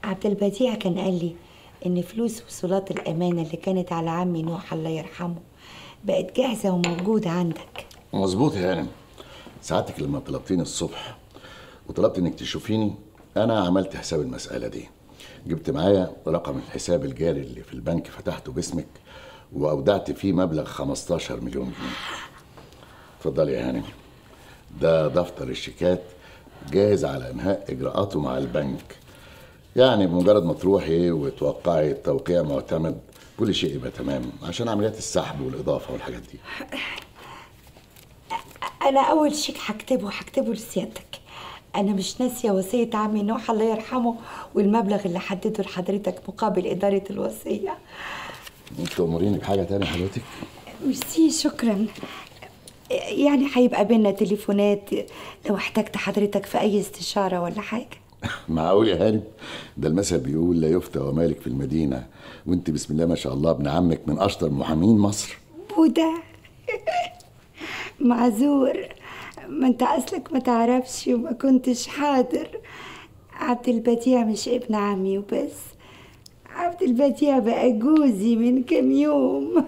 عبد البديع كان قال لي ان فلوس وصولات الامانه اللي كانت على عمي نوح الله يرحمه بقت جاهزه وموجوده عندك مظبوط يا هانم ساعتك لما طلبتيني الصبح وطلبت انك تشوفيني انا عملت حساب المساله دي جبت معايا رقم الحساب الجاري اللي في البنك فتحته باسمك واودعت فيه مبلغ 15 مليون جنيه اتفضلي يا هانم ده دفتر الشيكات جاهز على انهاء اجراءاته مع البنك يعني بمجرد ما تروحي وتوقعي التوقيع معتمد كل شيء يبقى تمام عشان عمليات السحب والاضافه والحاجات دي انا اول شيك هكتبه هكتبه لسيادتك انا مش ناسيه وصيه عمي نوح الله يرحمه والمبلغ اللي حدده لحضرتك مقابل اداره الوصيه انت تأمريني بحاجه تانية حضرتك ميرسي شكرا يعني هيبقى بينا تليفونات لو احتجت حضرتك في اي استشاره ولا حاجه معقول يا هانم ده المثل بيقول لا يفتى ومالك في المدينه وانت بسم الله ما شاء الله ابن عمك من اشطر محامين مصر بودا معذور ما انت اصلك ما تعرفش وما كنتش حاضر عبد البديع مش ابن عمي وبس عبد البديع بقى جوزي من كام يوم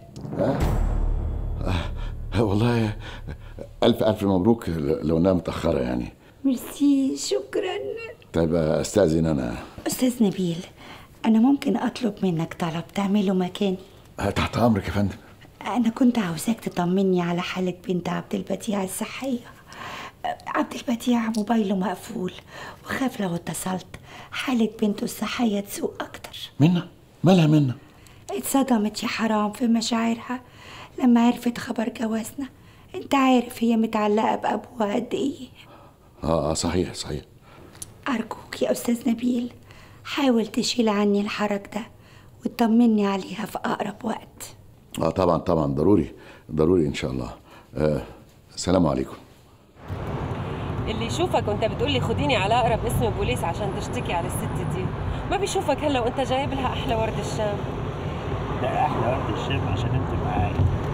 آه والله الف الف مبروك لو انها متاخره يعني ميرسي شكرا طيب استاذن انا استاذ نبيل انا ممكن اطلب منك طلب تعمله مكاني تحت امرك يا فندم انا كنت عاوزاك تطمني على حاله بنت عبد البديع الصحيه عبد البديع موبايله مقفول وخاف لو اتصلت حالة بنته الصحية تسوء أكتر منا مالها منا اتصدمت يا حرام في مشاعرها لما عرفت خبر جوازنا انت عارف هي متعلقة بأبوها قد ايه اه اه صحيح صحيح أرجوك يا أستاذ نبيل حاول تشيل عني الحرج ده وتطمني عليها في أقرب وقت اه طبعا طبعا ضروري ضروري ان شاء الله آه السلام عليكم اللي يشوفك وانت بتقول لي خديني على اقرب اسم بوليس عشان تشتكي على الست دي ما بيشوفك هلا وانت جايب لها احلى ورد الشام لا احلى ورد الشام عشان انت معايا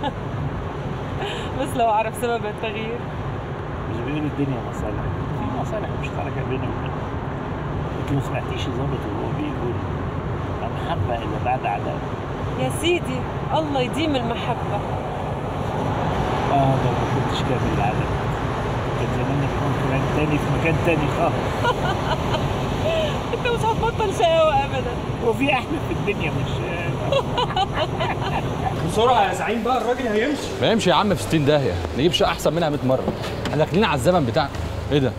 بس لو اعرف سبب التغيير مش بيقول الدنيا مصالح في مصالح مشتركه بيني وبينك انت ما سمعتيش ظابط وهو بيقول المحبه الا بعد عذاب يا سيدي الله يديم المحبه اه لو ما كنتش كامل العدد كان زماننا بنقول كمان تاني في مكان تاني خالص انت مش هتبطل شقاوة ابدا هو في احلى في الدنيا مش بسرعه يا زعيم بقى الراجل هيمشي ما يمشي يا عم في 60 داهيه نجيب شقه احسن منها 100 مره احنا داخلين على الزمن بتاعنا ايه ده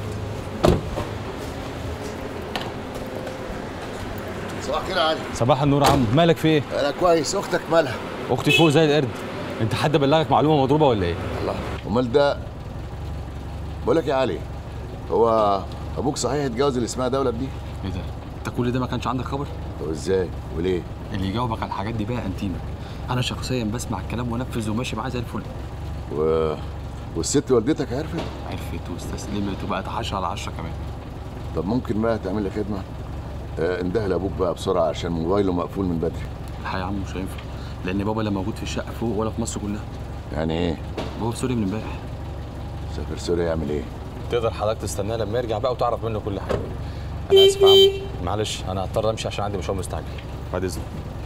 صباح الخير يا علي صباح النور يا عم مالك في ايه انا كويس اختك مالها اختي فوق زي القرد انت حد بلغك معلومه مضروبه ولا ايه الله امال ده بقول لك يا علي هو ابوك صحيح اتجوز اللي اسمها دولة دي ايه ده انت كل ده ما كانش عندك خبر طب ازاي وليه اللي يجاوبك على الحاجات دي بقى انتيمك انا شخصيا بسمع الكلام وانفذ وماشي معاه زي الفل و... والست والدتك عرفت عرفت واستسلمت وبقت 10 على 10 كمان طب ممكن بقى تعمل لي خدمه آه انده لابوك بقى بسرعه عشان موبايله مقفول من بدري الحقيقه يا عم مش هينفع لان بابا لا موجود في الشقه فوق ولا في مصر كلها يعني ايه بابا في سوريا من امبارح سافر سوريا يعمل ايه تقدر حضرتك تستناه لما يرجع بقى وتعرف منه كل حاجه انا اسف يا عم معلش انا هضطر امشي عشان عندي مشوار مستعجل بعد اذنك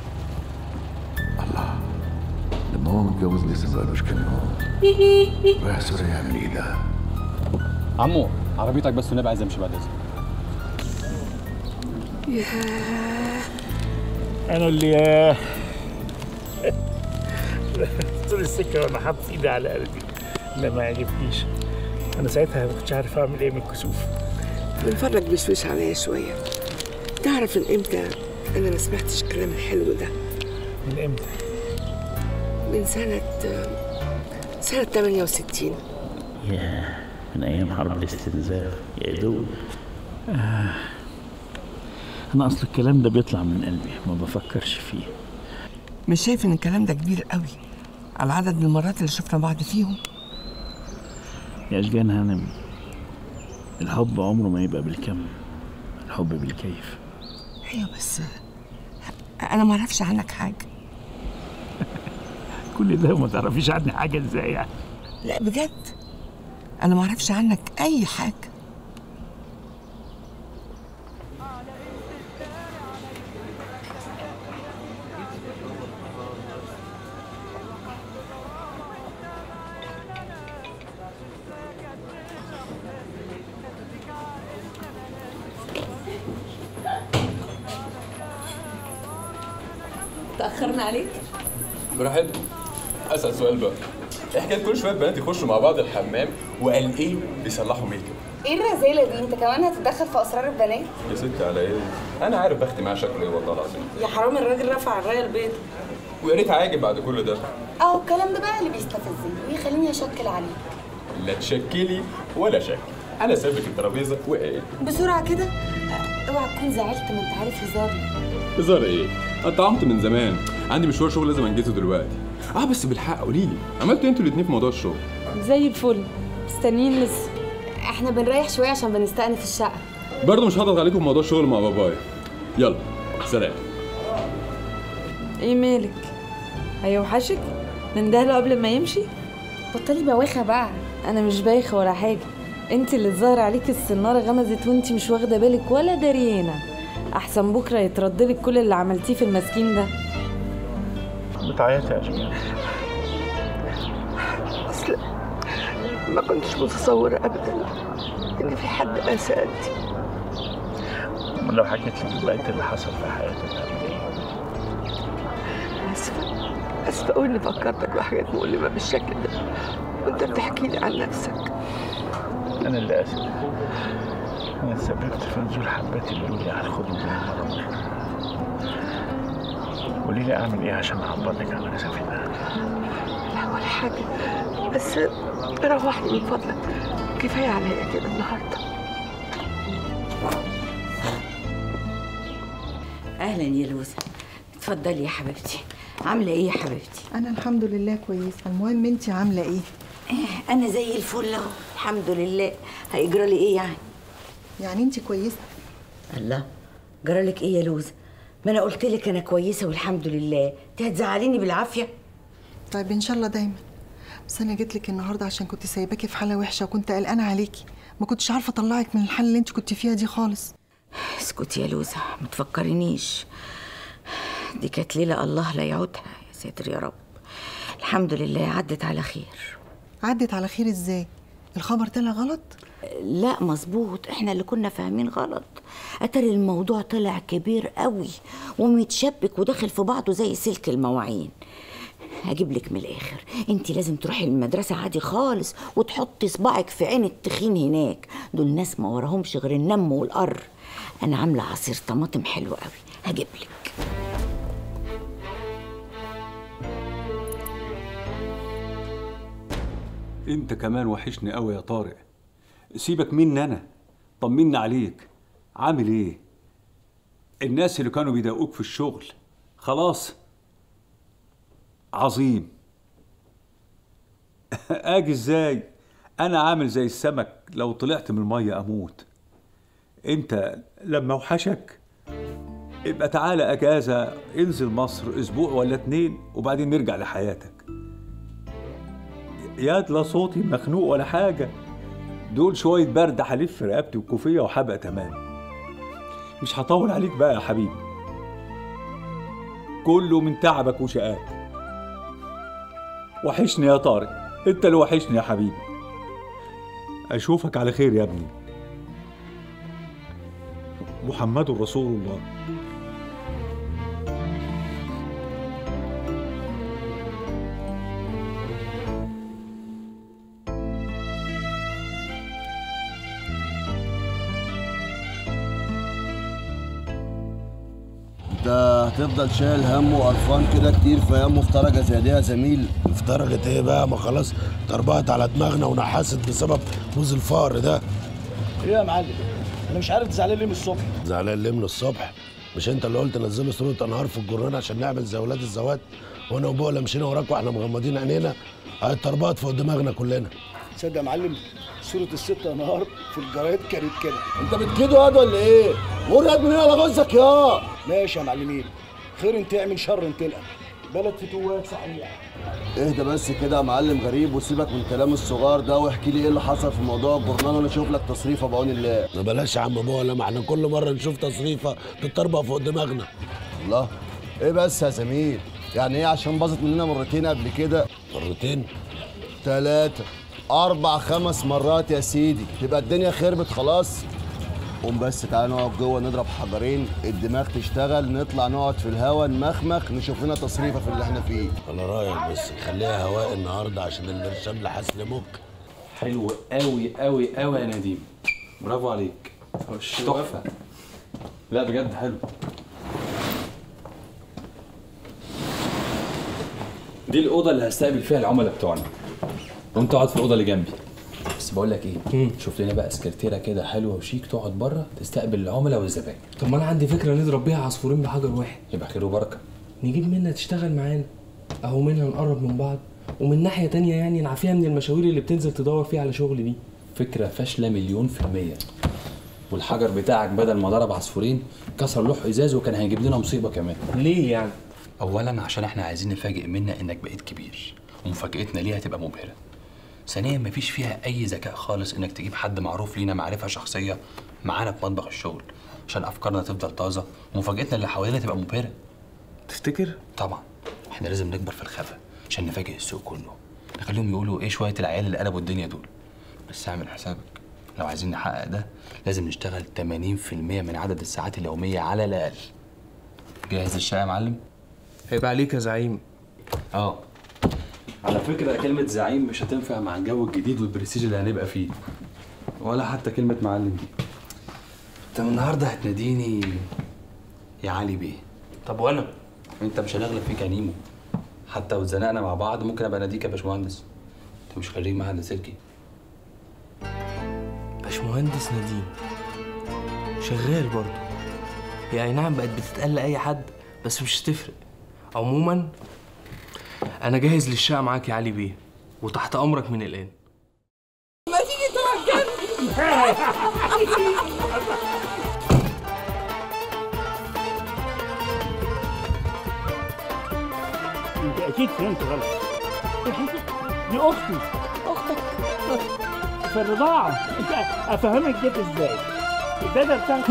الله لما هو متجوز لسه بقالوش كام يوم رايح سوريا يعمل ايه ده عمو عربيتك بس والنبي عايز امشي بعد اذنك انا اللي طول السكه وانا حاطط ايدي على قلبي لا ما عجبنيش انا ساعتها ما كنتش عارف اعمل ايه من الكسوف من فضلك بشوش عليا شوية تعرف من امتى انا ما سمعتش الكلام الحلو ده من امتى من سنة سنة 68 يا من ايام حرب الاستنزاف يا دوب انا اصل الكلام ده بيطلع من قلبي ما بفكرش فيه مش شايف ان الكلام ده كبير قوي على عدد المرات اللي شفنا بعض فيهم يا اشجان هانم الحب عمره ما يبقى بالكم الحب بالكيف ايوه بس انا ما اعرفش عنك حاجة كل ده وما تعرفيش عني حاجه ازاي يعني لا بجد انا ما اعرفش عنك اي حاجة تاخرنا عليك براحتكم اسال سؤال بقى ايه حكايه كل شويه بنات يخشوا مع بعض الحمام وقال ايه بيصلحوا ميك اب ايه الرزاله دي انت كمان هتتدخل في اسرار البنات يا ستي على ايه انا عارف بختي معاه شكله ايه والله العظيم يا حرام الراجل رفع الرايه البيض ويا ريت عاجب بعد كل ده اهو الكلام ده بقى اللي بيستفزني ويخليني اشكل عليك لا تشكلي ولا شكل انا سابك الترابيزه وقايل بسرعه كده اه، اوعى تكون زعلت ما انت عارف هزاري هزار ايه انا طعمت من زمان عندي مشوار شغل لازم انجزه دلوقتي اه بس بالحق قولي لي عملتوا ايه انتوا الاثنين في موضوع الشغل زي الفل مستنيين لسه احنا بنريح شويه عشان بنستأنف الشقه برضه مش هضغط عليكم في موضوع الشغل مع بابايا يلا سلام ايه مالك هيوحشك نندهله قبل ما يمشي بطلي بواخه بقى انا مش بايخه ولا حاجه انت اللي الظاهر عليك السناره غمزت وانت مش واخده بالك ولا دريانه احسن بكره يتردلك كل اللي عملتيه في المسكين ده بتعيطي يا جماعه اصل ما كنتش متصورة ابدا ان في حد قاسى قدي أمال لو حكيت لك بقيت اللي حصل في حياتك هتعمل ايه؟ اسفة اسفة قوي اني فكرتك بحاجات مؤلمة بالشكل ده وانت بتحكي لي عن نفسك انا اللي اسف انا تسببت في نزول حبات اللولي على الخدود من المرض قولي لي اعمل ايه عشان اعبر لك على مسافتها لا ولا حاجة بس روحني من فضلك كفاية عليا كده النهارده اهلا يا لوزة اتفضلي يا حبيبتي عامله ايه يا حبيبتي انا الحمد لله كويسه المهم انت عامله ايه إيه، انا زي الفل اهو الحمد لله هيجرى لي ايه يعني يعني انت كويسه الله جرى لك ايه يا لوزة ما انا قلت لك انا كويسه والحمد لله انت هتزعليني بالعافيه طيب ان شاء الله دايما بس انا جيت لك النهارده عشان كنت سايباكي في حاله وحشه وكنت قلقانه عليكي ما كنتش عارفه اطلعك من الحاله اللي انت كنت فيها دي خالص اسكتي يا لوزة ما تفكرنيش دي كانت ليلة الله لا يعودها يا ساتر يا رب الحمد لله عدت على خير عدت على خير ازاي الخبر طلع غلط لا مظبوط احنا اللي كنا فاهمين غلط اتري الموضوع طلع كبير قوي ومتشبك وداخل في بعضه زي سلك المواعين هجيب لك من الاخر انت لازم تروحي المدرسه عادي خالص وتحطي صباعك في عين التخين هناك دول ناس ما وراهمش غير النم والقر انا عامله عصير طماطم حلو قوي هجيب لك انت كمان وحشني قوي يا طارق سيبك مني انا طمني عليك عامل ايه الناس اللي كانوا بيضايقوك في الشغل خلاص عظيم اجي ازاي انا عامل زي السمك لو طلعت من الميه اموت انت لما اوحشك يبقى تعالى اجازه انزل مصر اسبوع ولا اتنين وبعدين نرجع لحياتك ياد لا صوتي مخنوق ولا حاجة دول شوية برد هلف في رقبتي وكوفية وهبقى تمام مش هطول عليك بقى يا حبيبي كله من تعبك وشقاك وحشني يا طارق انت اللي وحشني يا حبيبي اشوفك على خير يا ابني محمد رسول الله انت هتفضل شايل هم وقرفان كده كتير في ايام مفترجه زي دي يا زميل افترجت ايه بقى ما خلاص طربقت على دماغنا ونحست بسبب بوز الفار ده ايه يا معلم انا مش عارف زعلان ليه من الصبح زعلان ليه من الصبح مش انت اللي قلت نزلوا صوره انهار في الجرنان عشان نعمل زي ولاد الزوات وانا وبقى مشينا وراك واحنا مغمضين عينينا هاي طربقت فوق دماغنا كلنا تصدق يا معلم صورة الست انهار في الجرايد كانت كده انت بتكيدوا ياد ولا ايه؟ مر ياد من هنا على غزك يا ماشي يا معلمين خير انت اعمل شر انت تلقى بلد فتوات صحيح اهدى بس كده يا معلم غريب وسيبك من الكلام الصغار ده واحكي لي ايه اللي حصل في موضوع الجورنال وانا اشوف لك تصريفه بعون الله ما بلاش يا عم بولا ما احنا كل مره نشوف تصريفه تتطربق فوق دماغنا الله ايه بس يا زميل يعني ايه عشان باظت مننا مرتين قبل كده مرتين ثلاثة أربع خمس مرات يا سيدي تبقى الدنيا خربت خلاص قوم بس تعالى نقعد جوه نضرب حجرين الدماغ تشتغل نطلع نقعد في الهوا نمخمخ نشوف لنا تصريفه في اللي احنا فيه على رايك بس خليها هواء النهارده عشان المرشام لحس لمك حلو قوي قوي قوي يا نديم برافو عليك تحفه لا بجد حلو دي الاوضه اللي هستقبل فيها العملاء بتوعنا وانت اقعد في الاوضه اللي جنبي بس بقول لك ايه شوف لنا بقى سكرتيره كده حلوه وشيك تقعد بره تستقبل العملاء والزبائن طب ما انا عندي فكره نضرب بيها عصفورين بحجر واحد يبقى خير وبركه نجيب منها تشتغل معانا اهو منها نقرب من بعض ومن ناحيه تانية يعني نعفيها من المشاوير اللي بتنزل تدور فيها على شغل دي فكره فاشله مليون في الميه والحجر بتاعك بدل ما ضرب عصفورين كسر لوح ازاز وكان هيجيب لنا مصيبه كمان ليه يعني اولا عشان احنا عايزين نفاجئ منا انك بقيت كبير ومفاجاتنا ليها هتبقى مبهره ثانيا مفيش فيها اي ذكاء خالص انك تجيب حد معروف لينا معرفه شخصيه معانا في مطبخ الشغل عشان افكارنا تفضل طازه ومفاجاتنا اللي حوالينا تبقى مبهره تفتكر طبعا احنا لازم نكبر في الخفا عشان نفاجئ السوق كله نخليهم يقولوا ايه شويه العيال اللي قلبوا الدنيا دول بس اعمل حسابك لو عايزين نحقق ده لازم نشتغل 80% من عدد الساعات اليوميه على الاقل جاهز الشاي يا معلم هيبقى عليك يا زعيم اه على فكرة كلمة زعيم مش هتنفع مع الجو الجديد والبرستيج اللي هنبقى فيه ولا حتى كلمة معلم دي انت من النهاردة هتناديني يا علي بيه طب وانا انت مش هنغلب فيك يا نيمو حتى واتزنقنا مع بعض ممكن ابقى اناديك يا باشمهندس انت مش خريج معهد سلكي باشمهندس نديم شغال برضه هي اي نعم بقت بتتقال لاي حد بس مش هتفرق عموما انا جاهز للشقه معاك يا علي بيه وتحت امرك من الان ما تيجي ترجعني انت اكيد فهمت غلط دي اختي اختك في الرضاعه انت افهمك جت ازاي البدل بتاعك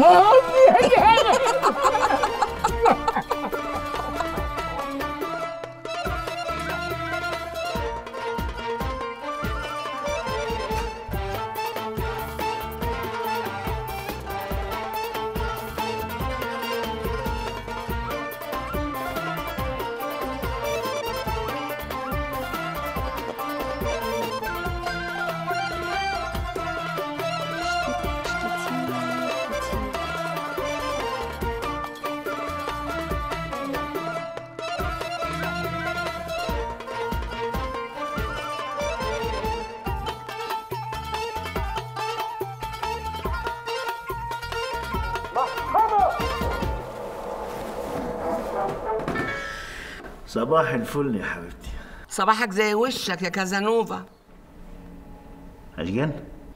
صباح الفل يا حبيبتي صباحك زي وشك يا كازانوفا اشجان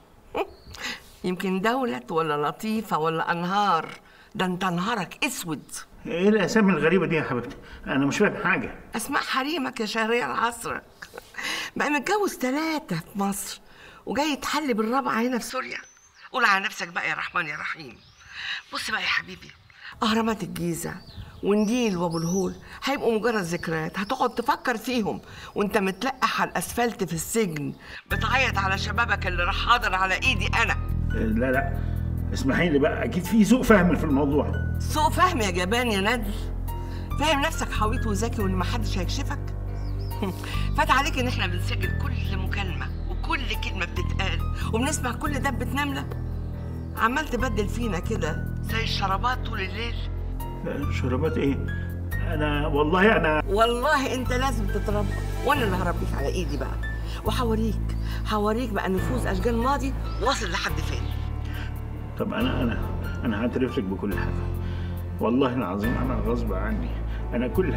يمكن دولت ولا لطيفة ولا أنهار ده أنت نهارك أسود ايه الاسامي الغريبه دي يا حبيبتي انا مش فاهم حاجه أسماء حريمك يا شهريار عصرك بقى متجوز ثلاثة في مصر وجاي تحلي بالرابعة هنا في سوريا قول على نفسك بقى يا رحمن يا رحيم بص بقى يا حبيبي أهرامات الجيزة والنيل وابو الهول هيبقوا مجرد ذكريات هتقعد تفكر فيهم وانت متلقح على الاسفلت في السجن بتعيط على شبابك اللي راح حاضر على ايدي انا لا لا اسمحي لي بقى اكيد في سوء فهم في الموضوع سوء فهم يا جبان يا ندل فاهم نفسك حويط وذكي وان محدش هيكشفك فات عليك ان احنا بنسجل كل مكالمه وكل كلمه بتتقال وبنسمع كل دبة نمله عمال تبدل فينا كده زي الشرابات طول الليل لا، شربات ايه انا والله انا والله انت لازم تتربى وانا اللي هربيك على ايدي بقى وحوريك حوريك بقى نفوذ اشجان ماضي واصل لحد فين طب انا انا انا هعترف لك بكل حاجه والله العظيم انا غصب عني انا كل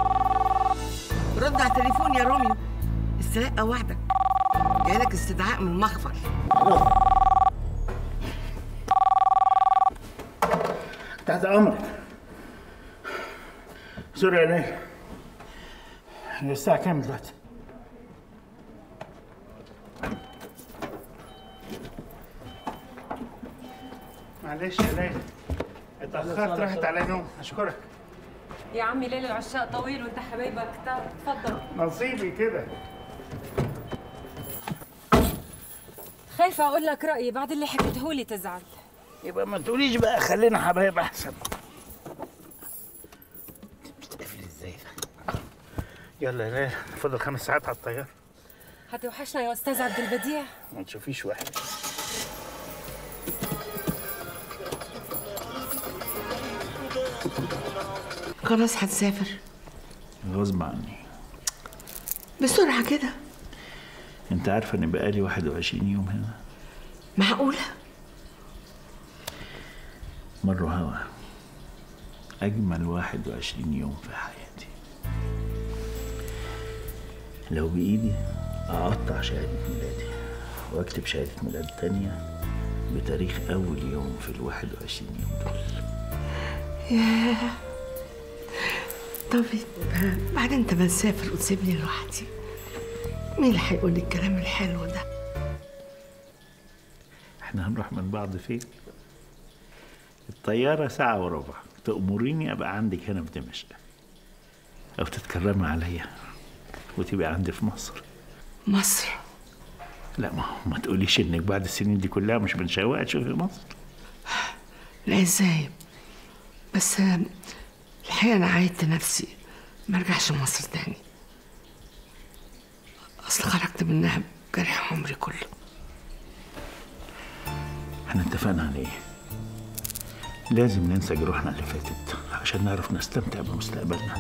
رد على التليفون يا روميو السرقه وحدك جايلك استدعاء من المخفر تحت امرك سوري يا ليلى هي الساعه كام دلوقتي معلش يا ليلى اتاخرت راحت على نوم اشكرك يا عمي ليل العشاق طويل وانت حبايبك تعال اتفضل نصيبي كده خايفة أقول لك رأيي بعد اللي حكيته لي تزعل يبقى ما تقوليش بقى خلينا حبايب احسن بتقفل ازاي ده يلا يا ليلى فاضل خمس ساعات على الطياره هتوحشنا يا استاذ عبد البديع ما تشوفيش واحد خلاص هتسافر غصب عني بسرعة كده انت عارفه ان بقالي 21 يوم هنا معقولة مروا هوا اجمل 21 يوم في حياتي لو بايدي اقطع شهاده ميلادي واكتب شهاده ميلاد تانية بتاريخ اول يوم في ال 21 يوم دول ياه طب بعد انت ما تسافر وتسيبني لوحدي مين اللي هيقول لي الكلام الحلو ده احنا هنروح من بعض فين الطيارة ساعة وربع تأمريني أبقى عندك هنا في دمشق أو تتكرمي عليا وتبقى عندي في مصر مصر لا ما ما تقوليش إنك بعد السنين دي كلها مش متشوقة تشوفي مصر لا ازاي بس آه، الحقيقة أنا عايدت نفسي ما ارجعش مصر تاني أصل خرجت منها بجرح عمري كله احنا اتفقنا على ايه لازم ننسى جروحنا اللي فاتت عشان نعرف نستمتع بمستقبلنا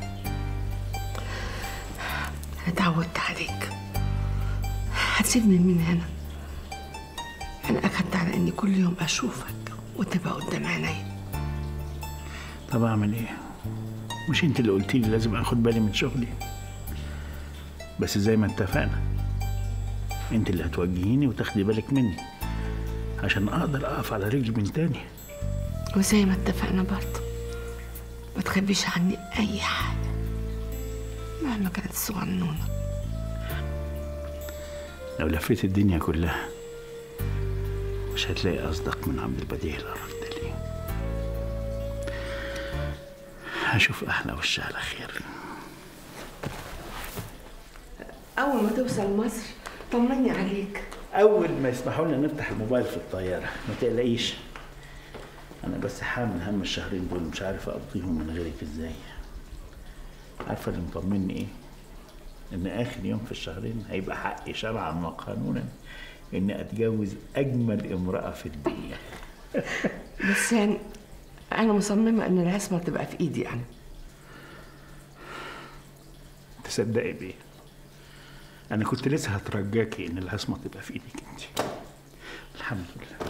أنا اتعودت عليك هتسيبني من هنا أنا أخدت على إني كل يوم أشوفك وتبقى قدام عيني طب اعمل ايه مش انت اللي قلتي لي لازم اخد بالي من شغلي بس زي ما اتفقنا انت اللي هتوجهيني وتاخدي بالك مني عشان اقدر اقف على رجلي من تاني وزي ما اتفقنا برضه ما تخبيش عني أي حاجة مهما كانت صغنونة لو لفيت الدنيا كلها مش هتلاقي أصدق من عبد البديع اللي عرفت لي هشوف أحلى وش على خير أول ما توصل مصر طمني عليك أول ما يسمحوا لنا نفتح الموبايل في الطيارة ما تقلقيش أنا بس حامل هم الشهرين دول مش عارف أقضيهم من غيرك إزاي عارفة اللي مطمني إيه؟ إن آخر يوم في الشهرين هيبقى حقي شرعا وقانونا إني أتجوز أجمل امرأة في الدنيا بس يعني أنا مصممة إن العصمة تبقى في إيدي أنا تصدقي بيه أنا كنت لسه هترجاكي إن العصمة تبقى في إيدك أنت الحمد لله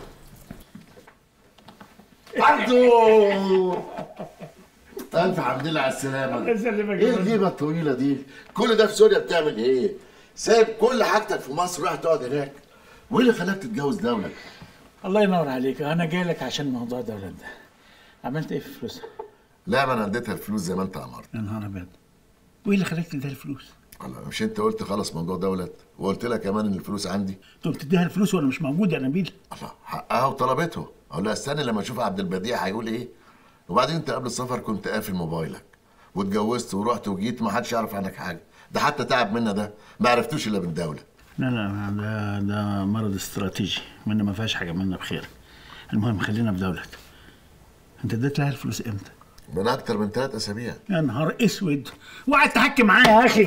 عبدو ألف حمد لله على السلامة الله يسلمك إيه الغيبة الطويلة دي؟ كل ده في سوريا بتعمل إيه؟ سايب كل حاجتك في مصر رايح تقعد هناك وإيه اللي خلاك تتجوز دولة؟ الله ينور عليك أنا جاي لك عشان موضوع الدولة ده عملت إيه في فلوسها؟ لا ما أنا اديتها الفلوس زي ما أنت أمرت يا نهار أبيض وإيه اللي خلاك تديها الفلوس؟ الله مش أنت قلت خلاص موضوع دولت وقلت لها كمان إن الفلوس عندي تقوم تديها الفلوس وأنا مش موجود يا نبيل حقها وطلبته أقول لها استني لما أشوف عبد البديع هيقول إيه وبعدين أنت قبل السفر كنت قافل موبايلك واتجوزت ورحت وجيت ما حدش يعرف عنك حاجة ده حتى تعب منا ده ما عرفتوش إلا بالدولة لا لا ده ده مرض استراتيجي منه ما فيهاش حاجة منا بخير المهم خلينا في دولة أنت اديت لها الفلوس إمتى؟ من أكتر من ثلاث أسابيع يا نهار اسود وقعد تحكي معايا يا اخي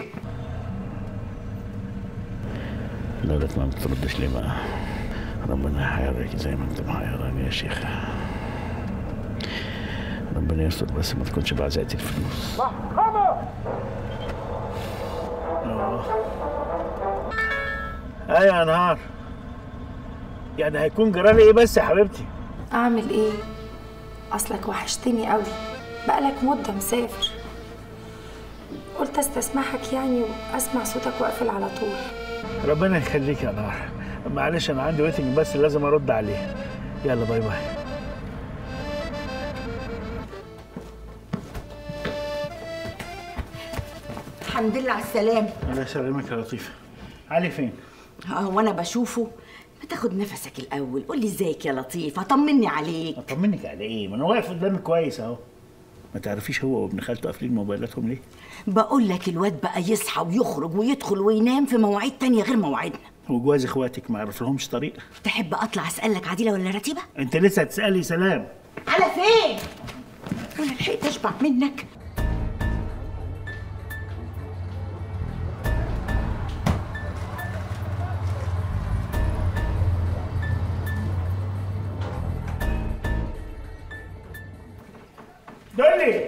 دولة ما بتردش ليه بقى ربنا يحيرك زي ما انت محيراني يا شيخ ربنا يستر بس ما تكونش بعزقت الفلوس ايوه يا نهار يعني هيكون جرالي ايه بس يا حبيبتي اعمل ايه اصلك وحشتني قوي بقالك مده مسافر قلت استسمحك يعني واسمع صوتك واقفل على طول ربنا يخليك يا نهار معلش انا عندي ويتنج بس لازم ارد عليه يلا باي باي الحمد لله على السلامة الله يسلمك يا لطيفه علي فين اه وانا بشوفه ما تاخد نفسك الاول قول لي ازيك يا لطيفه طمني عليك اطمنك على ايه ما انا واقف قدامك كويس اهو ما تعرفيش هو وابن خالته قافلين موبايلاتهم ليه بقول لك الواد بقى يصحى ويخرج ويدخل وينام في مواعيد تانية غير مواعيدنا وجواز اخواتك ما عرفلهمش طريق تحب اطلع اسالك عديله ولا رتيبه انت لسه هتسالي سلام على فين وانا لحقت اشبع منك دولي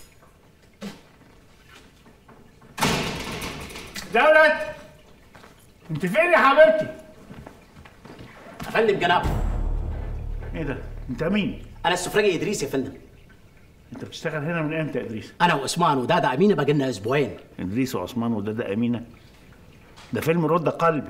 دولت انت فين يا حبيبتي يا فندم جناب ايه ده انت مين انا السفراجي ادريس يا فندم انت بتشتغل هنا من امتى يا ادريس انا وعثمان ودادا امينه بقى لنا اسبوعين ادريس وعثمان ودادا امينه ده فيلم رد قلبي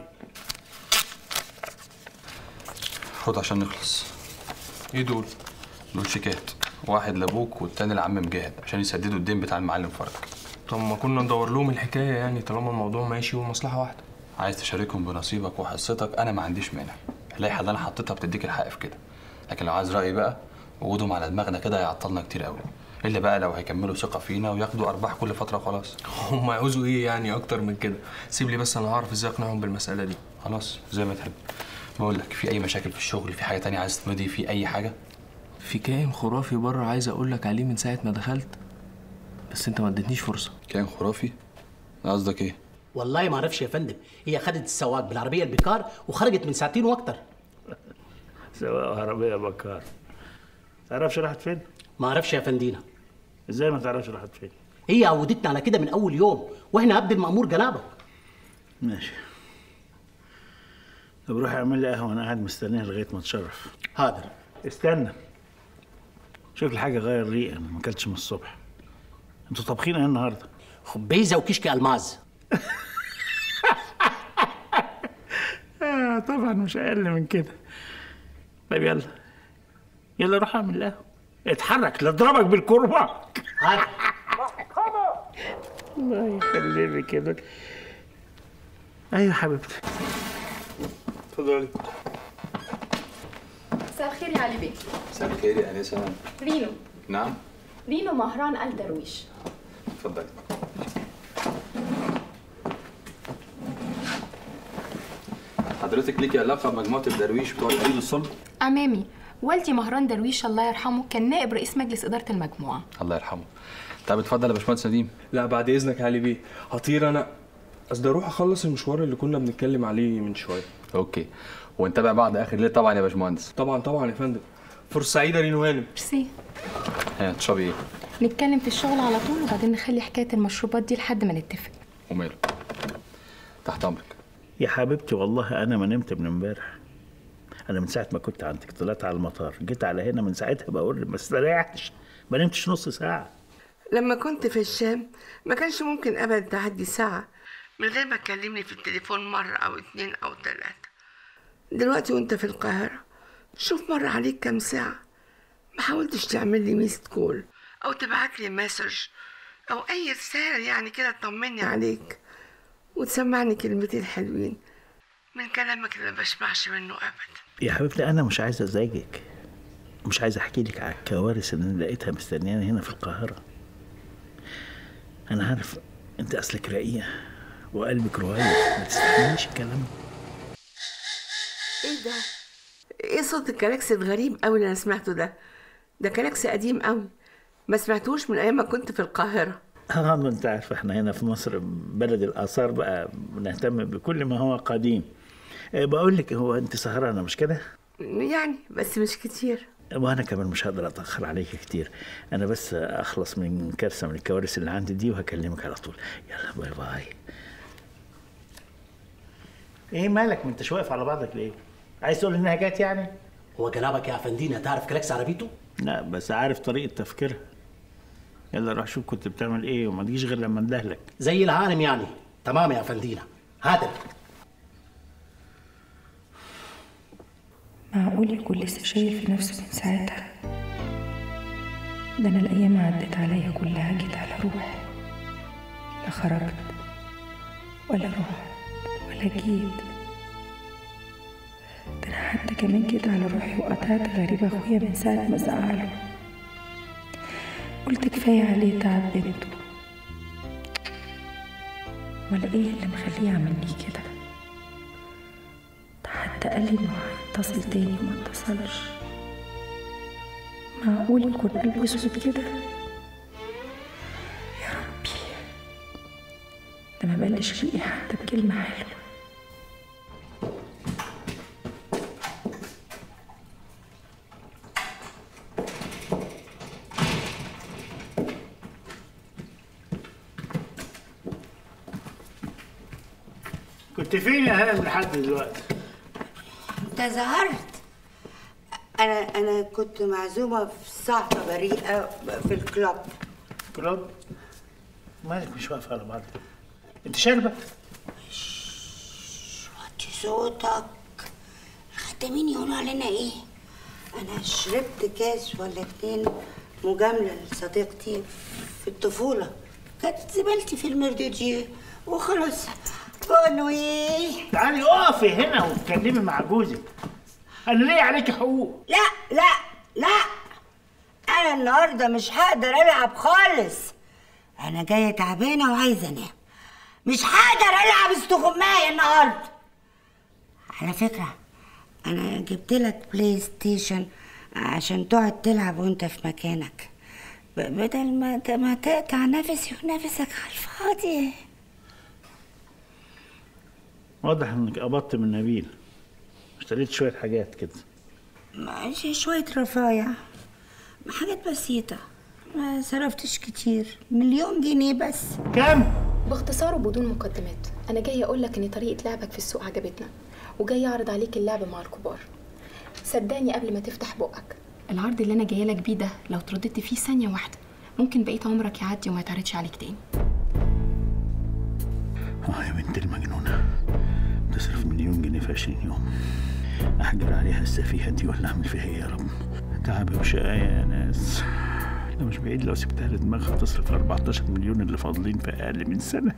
خد عشان نخلص ايه دول؟ دول شيكات واحد لابوك والتاني لعم مجاهد عشان يسددوا الدين بتاع المعلم فرج طب ما كنا ندور لهم الحكايه يعني طالما الموضوع ماشي والمصلحه واحده عايز تشاركهم بنصيبك وحصتك انا ما عنديش مانع اللائحه اللي انا حطيتها بتديك الحق في كده لكن لو عايز رايي بقى وجودهم على دماغنا كده هيعطلنا كتير قوي الا بقى لو هيكملوا ثقه فينا وياخدوا ارباح كل فتره وخلاص هم عاوزوا ايه يعني اكتر من كده سيب لي بس انا هعرف ازاي اقنعهم بالمساله دي خلاص زي ما تحب بقول لك في اي مشاكل في الشغل في حاجه تانية عايز تمضي في اي حاجه في كائن خرافي بره عايز اقول لك عليه من ساعه ما دخلت بس انت ما اديتنيش فرصه كائن خرافي قصدك ايه والله ما اعرفش يا فندم هي خدت السواق بالعربيه البيكار وخرجت من ساعتين واكتر سواق عربيه بكار تعرفش راحت فين ما اعرفش يا فندينا ازاي ما تعرفش راحت فين هي عودتنا على كده من اول يوم واحنا عبد المامور جنابك ماشي طب روح اعمل لي قهوه انا قاعد مستنيها لغايه ما تشرف حاضر استنى شوف لي حاجه غير ريقه انا ما اكلتش من الصبح انتوا طابخين ايه النهارده خبيزه وكشك الماز آه طبعا مش اقل من كده طيب يلا يلا روح اعمل قهوه اتحرك لاضربك بالكرباج الله يخلي كده ايوه حبيبتي اتفضلي مساء الخير يا علي بيه مساء الخير يا انسه رينو نعم رينو مهران آل درويش اتفضلي حضرتك ليكي علاقه بمجموعه الدرويش بتوع العيد الصلب أمامي والدي مهران درويش الله يرحمه كان نائب رئيس مجلس إدارة المجموعة الله يرحمه طب اتفضل يا باشمهندس نديم لا بعد اذنك يا علي بيه هطير انا قصدي اروح اخلص المشوار اللي كنا بنتكلم عليه من شويه اوكي ونتابع بعض اخر ليل طبعا يا باشمهندس طبعا طبعا يا فندم فرصه سعيده رينو هانم ميرسي ها تشربي ايه نتكلم في الشغل على طول وبعدين نخلي حكاية المشروبات دي لحد ما نتفق وماله تحت امرك يا حبيبتي والله انا ما نمت من امبارح انا من ساعه ما كنت عندك طلعت على المطار جيت على هنا من ساعتها بقول ما استريحتش ما نمتش نص ساعه لما كنت في الشام ما كانش ممكن ابدا تعدي ساعة من غير ما تكلمني في التليفون مرة أو اتنين أو تلاتة دلوقتي وانت في القاهرة شوف مر عليك كام ساعة ما حاولتش تعمل لي ميست كول أو تبعت لي مسج أو أي رسالة يعني كده تطمني عليك وتسمعني كلمتين حلوين من كلامك اللي ما بسمعش منه أبدا يا حبيبتي انا مش عايز ازعجك مش عايز احكي لك على الكوارث اللي انا لقيتها مستنياني هنا في القاهره انا عارف انت اصلك رقيقه وقلبك رهيب ما تستحمليش الكلام ده ايه ده؟ ايه صوت الكلاكس الغريب قوي اللي انا سمعته ده؟ ده كلاكس قديم قوي ما سمعتوش من ايام ما كنت في القاهرة اه ما انت عارف احنا هنا في مصر بلد الاثار بقى بنهتم بكل ما هو قديم آه، بقول لك هو انت سهرانه مش كده؟ يعني بس مش كتير وانا كمان مش هقدر اتاخر عليك كتير انا بس اخلص من كارثه من الكوارث اللي عندي دي وهكلمك على طول يلا باي باي ايه مالك ما انتش واقف على بعضك ليه عايز تقول انها جت يعني هو جنابك يا افندينا تعرف كلاكس عربيته لا بس عارف طريقه تفكيرها يلا روح شوف كنت بتعمل ايه وما تجيش غير لما اندهلك زي العالم يعني تمام يا افندينا هاتف معقول يكون لسه شايل في نفسه من ساعتها ده انا الايام عدت عليا كلها جيت على روحي لا خرجت ولا رحت ولا جيت ده انا حتى كمان جيت على روحي وقطعت غريب اخويا من ساعه ما زعله قلت كفايه عليه تعب بنته ولا ايه اللي مخليه يعمل لي كده قال لي انه هيتصل تاني وما اتصلش معقول يكون قلبه اسود كده يا ربي ده ما بلش فيه حتى بكلمة حلوة كنت فين يا هانم لحد دلوقتي؟ انت ظهرت انا انا كنت معزومه في صحفه بريئه في الكلوب كلوب مالك مش واقفه على بعض انت شاربه؟ وطي صوتك الخدامين يقولوا علينا ايه انا شربت كاس ولا اتنين مجامله لصديقتي في الطفوله كانت زميلتي في المردوديه وخلاص قالوا ايه تعالي اقفي هنا واتكلمي مع جوزك انا ليه عليكي حقوق لا لا لا انا النهارده مش هقدر العب خالص انا جايه تعبانه وعايزه انام مش هقدر العب استغماية النهارده على فكره انا جبت لك بلاي ستيشن عشان تقعد تلعب وانت في مكانك ب- بدل ما ت- ما تقطع نفسي ونفسك على الفاضي واضح انك قبضت من نبيل اشتريت شويه حاجات كده ماشي شوية رفايع حاجات بسيطة ما صرفتش كتير مليون جنيه بس كم؟ باختصار وبدون مقدمات انا جاي اقول لك ان طريقه لعبك في السوق عجبتنا وجاي اعرض عليك اللعب مع الكبار صدقني قبل ما تفتح بقك العرض اللي انا جايه لك بيه ده لو ترددت فيه ثانيه واحده ممكن بقيه عمرك يعدي وما يتعرضش عليك تاني اه يا بنت المجنونه تصرف مليون جنيه في 20 يوم احجر عليها السفيهه دي ولا اعمل فيها ايه يا رب تعب وشقاية يا ناس ده مش بعيد لو سبتها لدماغها تصرف 14 مليون اللي فاضلين في اقل من سنه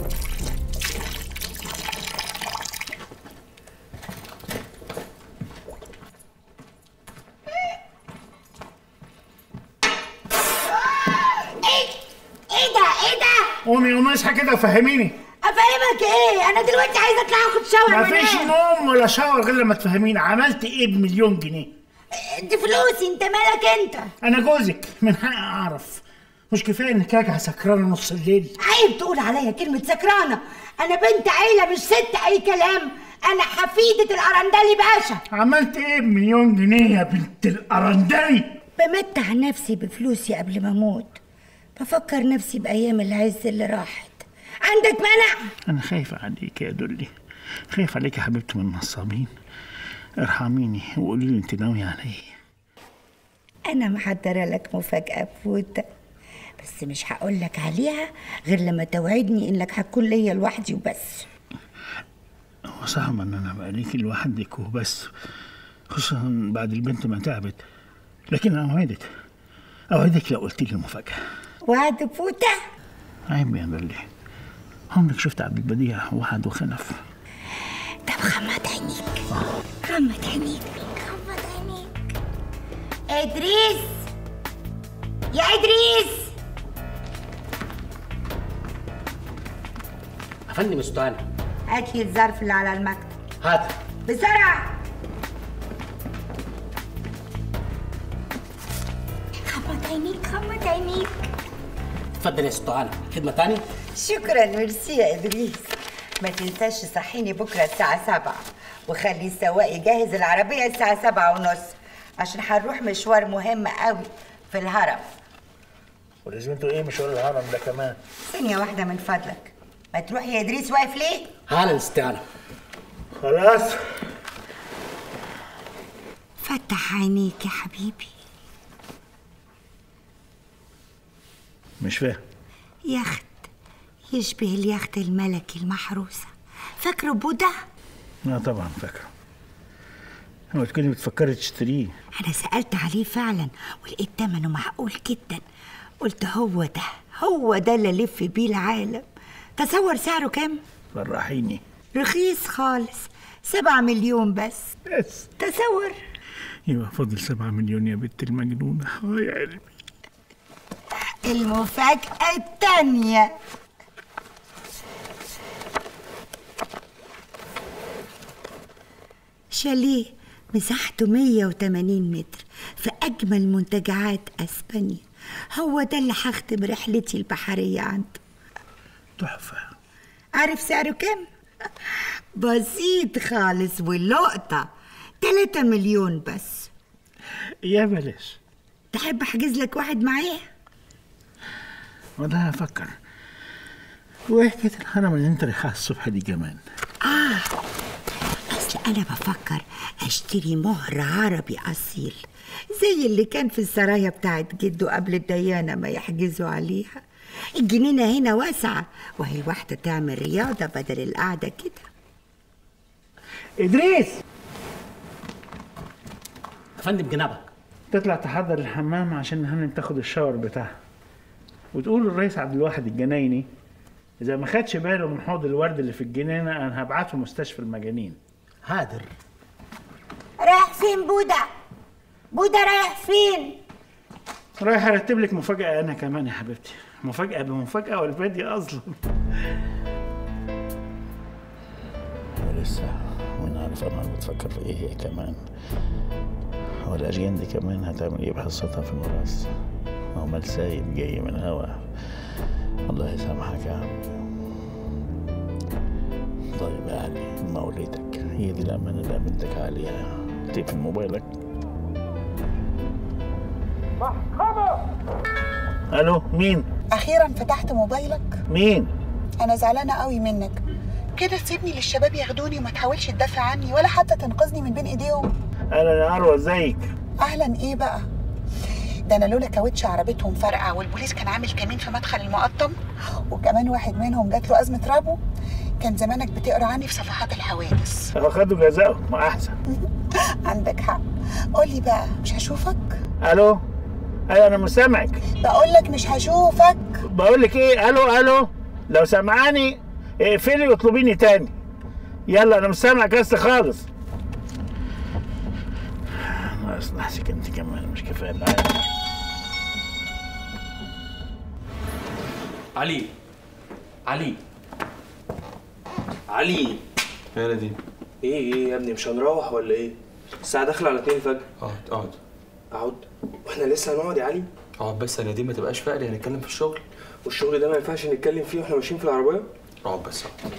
ايه ايه ده ايه ده قومي قومي اصحى كده وفهميني افهمك ايه انا دلوقتي عايزه اطلع اخد شاور مفيش وانام. نوم ولا شاور غير لما تفهميني عملت ايه بمليون جنيه دي فلوسي انت مالك انت انا جوزك من حقي اعرف مش كفايه انك راجعه سكرانه نص الليل عيب تقول عليا كلمة سكرانة أنا بنت عيلة مش ست أي كلام أنا حفيدة الأرندلي باشا عملت ايه بمليون جنيه يا بنت الارندلي بمتع نفسي بفلوسي قبل ما أموت بفكر نفسي بأيام العز اللي راحت عندك مانع؟ انا خايفه عليك يا دولي خايف عليك يا حبيبتي من النصابين ارحميني وقولي لي انت ناويه على ايه أنا محضرة لك مفاجأة فوتة بس مش هقول لك عليها غير لما توعدني إنك هتكون ليا لوحدي وبس هو صعب ان انا ابقى ليكي لوحدك وبس خصوصا بعد البنت ما تعبت لكن اوعدك اوعدك لو قلت لي المفاجاه وعد فوتة عيب يا دولي عمرك شفت عبد البديع وحد وخلف طب غمض عينيك غمض عينيك غمض عينيك إدريس يا إدريس يا فندم استنى هات لي الظرف اللي على المكتب هات بسرعة غمض عينيك غمض عينيك اتفضل يا استاذ خدمه تاني شكرا ميرسي يا إدريس ما تنساش تصحيني بكرة الساعة سبعة وخلي السواق يجهز العربية الساعة سبعة ونص عشان هنروح مشوار مهم قوي في الهرم ولازمته ايه مشوار الهرم ده كمان ثانية واحدة من فضلك ما تروح يا إدريس واقف ليه؟ هلا استاذ خلاص فتح عينيك يا حبيبي مش فاهم يخت يشبه اليخت الملكي المحروسة فاكره بودا؟ لا طبعا فاكره هو تكوني بتفكري تشتريه أنا سألت عليه فعلا ولقيت تمنه معقول جدا قلت هو ده هو ده اللي ألف بيه العالم تصور سعره كام؟ فرحيني رخيص خالص سبعة مليون بس بس تصور يبقى فاضل سبعة مليون يا بنت المجنونة اه يا قلبي المفاجأة التانية شاليه مساحته 180 متر في أجمل منتجعات أسبانيا هو ده اللي هختم رحلتي البحرية عنده تحفة عارف سعره كام؟ بسيط خالص واللقطة 3 مليون بس يا بلاش تحب أحجز لك واحد معايا؟ والله هفكر وحكاية الهرم اللي انت رايحها الصبح دي كمان آه أصل أنا بفكر أشتري مهر عربي أصيل زي اللي كان في السرايا بتاعت جده قبل الديانة ما يحجزوا عليها الجنينة هنا واسعة وهي الواحدة تعمل رياضة بدل القعدة كده إدريس يا فندم جنابك تطلع تحضر الحمام عشان هانم تاخد الشاور بتاعها وتقول للرئيس عبد الواحد الجنايني إذا ما خدش باله من حوض الورد اللي في الجنينة أنا هبعته مستشفى المجانين هادر رايح فين بودا؟ بودا رايح فين؟ رايح ارتب لك مفاجأة أنا كمان يا حبيبتي مفاجأة بمفاجأة والبادي أصلا ولسه وين عارف أنا بتفكر في إيه هي كمان والأجيال دي كمان هتعمل إيه بحصتها في الميراث عمال سايب جاي من هوا الله يسامحك يا عم طيب يا علي موليتك هي دي الأمانة اللي أمنتك عليها تقفل موبايلك ألو مين؟ اخيرا فتحت موبايلك مين؟ انا زعلانه قوي منك كده تسيبني للشباب ياخدوني وما تحاولش تدافع عني ولا حتى تنقذني من بين ايديهم أهلا يا أروى ازيك؟ اهلا ايه بقى ده انا لولا كاوتش عربيتهم فرقع والبوليس كان عامل كمين في مدخل المقطم وكمان واحد منهم جات له ازمه رابو كان زمانك بتقرا عني في صفحات الحوادث أهو خدوا جزاءه ما أحسن عندك حق قولي بقى مش هشوفك ألو أيوة أنا مش سامعك بقول لك مش هشوفك بقول لك إيه ألو ألو لو سامعاني اقفلي واطلبيني تاني يلا أنا مش سامعك أصل خالص ناقص نحسك أنت كمان مش كفاية العالم علي علي علي يا دي ايه ايه يا ابني مش هنروح ولا ايه؟ الساعة داخلة على 2 الفجر اقعد اقعد اقعد واحنا لسه هنقعد يا علي اقعد بس يا نديم ما تبقاش فقري هنتكلم في الشغل والشغل ده ما ينفعش نتكلم فيه واحنا ماشيين في العربية اقعد بس اقعد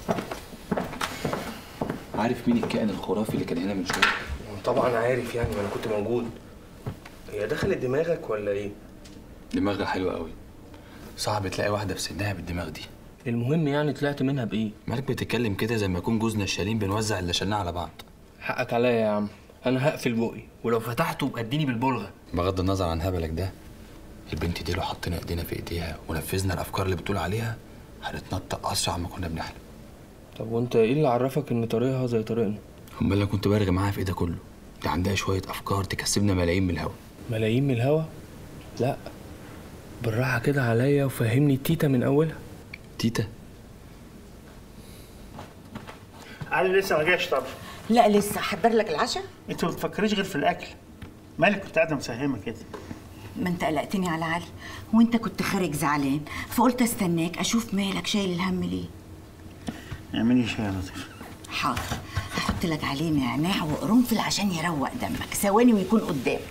عارف مين الكائن الخرافي اللي كان هنا من شويه؟ طبعا عارف يعني ما انا كنت موجود هي دخلت دماغك ولا ايه؟ دماغها حلوه قوي صعب تلاقي واحده في سنها بالدماغ دي المهم يعني طلعت منها بايه؟ مالك بتتكلم كده زي ما يكون جوزنا الشالين بنوزع اللي شلناه على بعض حقك عليا يا عم انا هقفل بوقي ولو فتحته يبقى اديني بالبلغه بغض النظر عن هبلك ده البنت دي لو حطينا ايدينا في ايديها ونفذنا الافكار اللي بتقول عليها هنتنطق اسرع ما كنا بنحلم طب وانت ايه اللي عرفك ان طريقها زي طريقنا؟ امال انا كنت بارغي معاها في ايه ده كله دي عندها شويه افكار تكسبنا ملايين من الهوا ملايين من الهوا؟ لا بالراحة كده عليا وفهمني التيتا من أولها تيتا علي لسه ما جاش طبعا لا لسه احضر لك العشاء انت ما بتفكريش غير في الاكل مالك كنت قاعده مساهمه كده ما انت قلقتني على علي وانت كنت خارج زعلان فقلت استناك اشوف مالك شايل الهم ليه اعملي شاي يا لطيف حاضر هحط لك عليه نعناع وقرنفل عشان يروق دمك ثواني ويكون قدام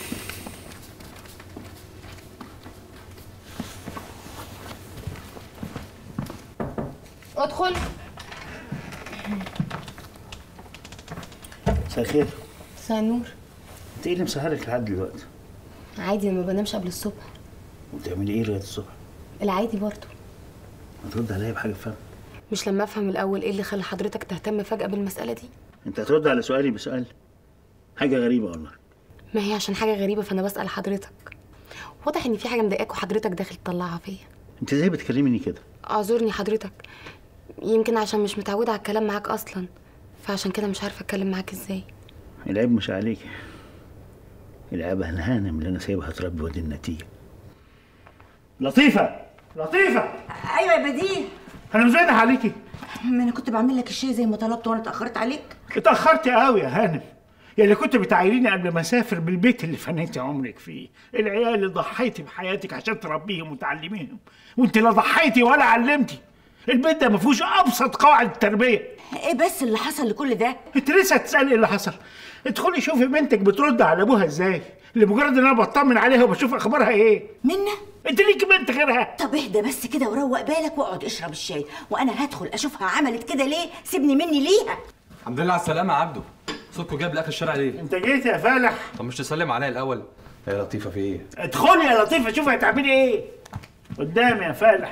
ادخل مساء الخير مساء النور انت ايه اللي مسهرك لحد دلوقتي عادي ما بنامش قبل الصبح وبتعملي ايه لغايه الصبح العادي برضه ما ترد عليا بحاجه فاهم مش لما افهم الاول ايه اللي خلى حضرتك تهتم فجاه بالمساله دي انت هترد على سؤالي بسؤال حاجه غريبه والله ما هي عشان حاجه غريبه فانا بسال حضرتك واضح ان في حاجه مضايقاك وحضرتك داخل تطلعها فيا انت ازاي بتكلمني كده اعذرني حضرتك يمكن عشان مش متعوده على الكلام معاك اصلا فعشان كده مش عارفه اتكلم معاك ازاي العيب مش عليك العيب على الهانم اللي انا سايبها تربي وادي النتيجه لطيفه لطيفه ايوه يا بديع انا مش باين عليكي ما انا كنت بعمل لك الشاي زي ما طلبت وانا اتاخرت عليك اتاخرت قوي يا هانم يا اللي كنت بتعايريني قبل ما اسافر بالبيت اللي فنيتي عمرك فيه العيال اللي ضحيتي بحياتك عشان تربيهم وتعلميهم وانت لا ضحيتي ولا علمتي البيت ده ما فيهوش ابسط قواعد التربيه ايه بس اللي حصل لكل ده انت لسه هتسالي ايه اللي حصل ادخلي شوفي بنتك بترد على ابوها ازاي لمجرد ان انا بطمن عليها وبشوف اخبارها ايه منا انت ليكي بنت غيرها طب اهدى بس كده وروق بالك واقعد اشرب الشاي وانا هدخل اشوفها عملت كده ليه سيبني مني ليها الحمد لله على السلامة يا عبده صوتكم جاب لاخر الشارع ليه؟ انت جيت يا فالح طب مش تسلم عليا الاول يا لطيفة في ايه؟ ادخلي يا لطيفه شوفي هتعملي ايه قدامي يا فالح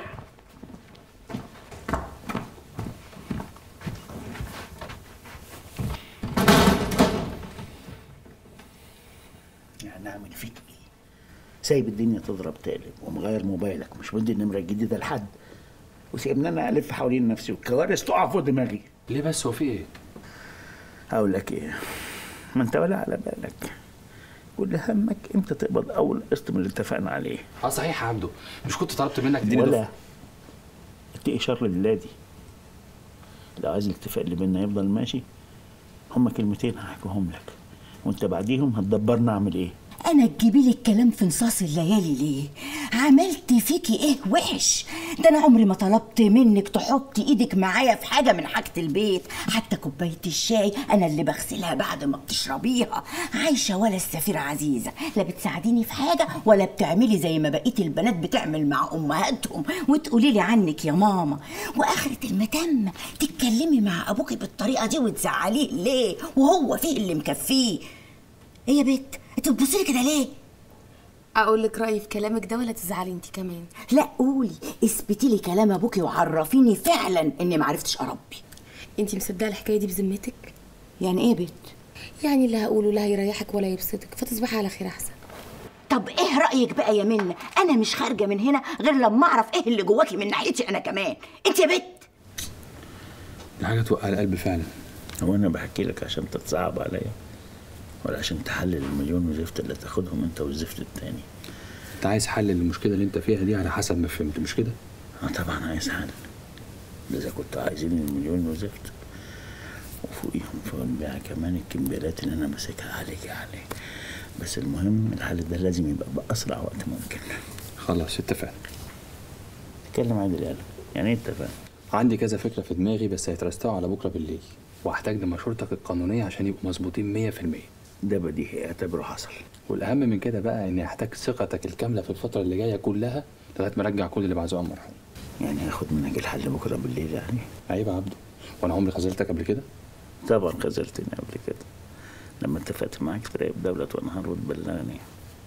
يعني اعمل فيك ايه سايب الدنيا تضرب تقلب ومغير موبايلك مش مدي النمره الجديده لحد وسيبني انا الف حوالين نفسي والكوارث تقع فوق دماغي ليه بس هو في ايه؟ اقول لك ايه ما انت ولا على بالك كل همك امتى تقبض اول قسط من اللي اتفقنا عليه اه صحيح يا عبده مش كنت طلبت منك تديني ولا دفعة؟ اتقي شر للادي لو عايز الاتفاق اللي بينا يفضل ماشي هما كلمتين هحكيهم لك وانت بعديهم هتدبرنا اعمل ايه انا تجيبي لي الكلام في نصاص الليالي ليه عملت فيكي ايه وحش ده انا عمري ما طلبت منك تحطي ايدك معايا في حاجه من حاجه البيت حتى كوبايه الشاي انا اللي بغسلها بعد ما بتشربيها عايشه ولا السفيره عزيزه لا بتساعديني في حاجه ولا بتعملي زي ما بقيه البنات بتعمل مع امهاتهم وتقولي لي عنك يا ماما واخره المتم تتكلمي مع ابوكي بالطريقه دي وتزعليه ليه وهو فيه اللي مكفيه ايه يا بت انت بتبصي لي كده ليه اقول لك رايي في كلامك ده ولا تزعلي انت كمان لا قولي اثبتي لي كلام ابوكي وعرفيني فعلا اني ما عرفتش اربي انت مصدقه الحكايه دي بذمتك يعني ايه يا بت يعني اللي هقوله لا هيريحك ولا يبسطك فتصبحي على خير احسن طب ايه رايك بقى يا منى انا مش خارجه من هنا غير لما اعرف ايه اللي جواكي من ناحيتي انا كمان انت يا بت دي حاجة توقع القلب فعلا هو انا بحكي لك عشان تتصعب عليا ولا عشان تحلل المليون وزفت اللي تاخدهم انت والزفت التاني انت عايز حل للمشكلة اللي انت فيها دي على حسب ما فهمت مش كده؟ اه طبعا عايز حل ده اذا كنت عايزين المليون وزفت وفوقيهم فوق بيها كمان الكمبيالات اللي انا ماسكها عليك يعني بس المهم الحل ده لازم يبقى باسرع وقت ممكن خلاص اتفقنا اتكلم عادل يلا يعني ايه اتفقنا عندي كذا فكرة في دماغي بس هيترستقوا على بكرة بالليل وهحتاج لمشورتك القانونية عشان يبقوا مظبوطين 100% ده بديهي اعتبره حصل والأهم من كده بقى إني هحتاج ثقتك الكاملة في الفترة اللي جاية كلها لغاية ما أرجع كل اللي بعزقه المرحوم يعني هاخد منك الحل بكره بالليل يعني عيب يا عبده وأنا عمري خذلتك قبل كده؟ طبعا خذلتني قبل كده لما اتفقت معاك تراقب دولة وانهار وتبلغني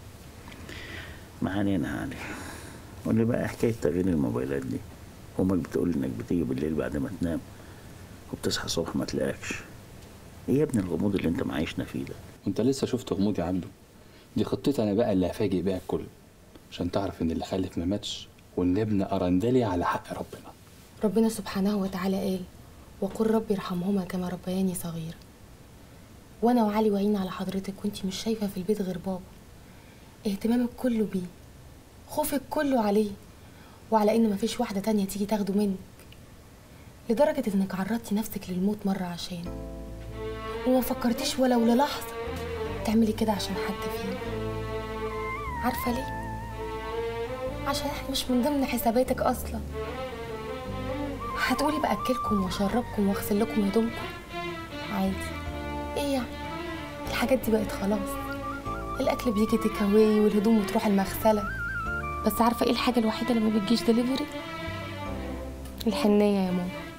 ما علينا علي قول لي بقى حكاية تغيير الموبايلات دي امك بتقول انك بتيجي بالليل بعد ما تنام وبتصحى الصبح ما تلاقيكش ايه يا ابني الغموض اللي انت معيشنا فيه ده وأنت لسه شفت غموض يا عبده دي خطتي أنا بقى اللي هفاجئ بيها الكل عشان تعرف إن اللي خلف ما ماتش وإن ابن أرندلي على حق ربنا ربنا سبحانه وتعالى قال وقل رب ارحمهما كما ربياني صغيرة وانا وعلي واعيين على حضرتك وانتي مش شايفه في البيت غير بابا اهتمامك كله بيه خوفك كله عليه وعلى ان مفيش واحده تانية تيجي تاخده منك لدرجه انك عرضتي نفسك للموت مره عشانه وما فكرتيش ولو للحظه تعملي كده عشان حد فينا عارفه ليه عشان احنا مش من ضمن حساباتك اصلا هتقولي باكلكم واشربكم واغسل لكم هدومكم عادي ايه يعني الحاجات دي بقت خلاص الاكل بيجي تيك اواي والهدوم بتروح المغسله بس عارفه ايه الحاجه الوحيده اللي ما بتجيش دليفري الحنيه يا ماما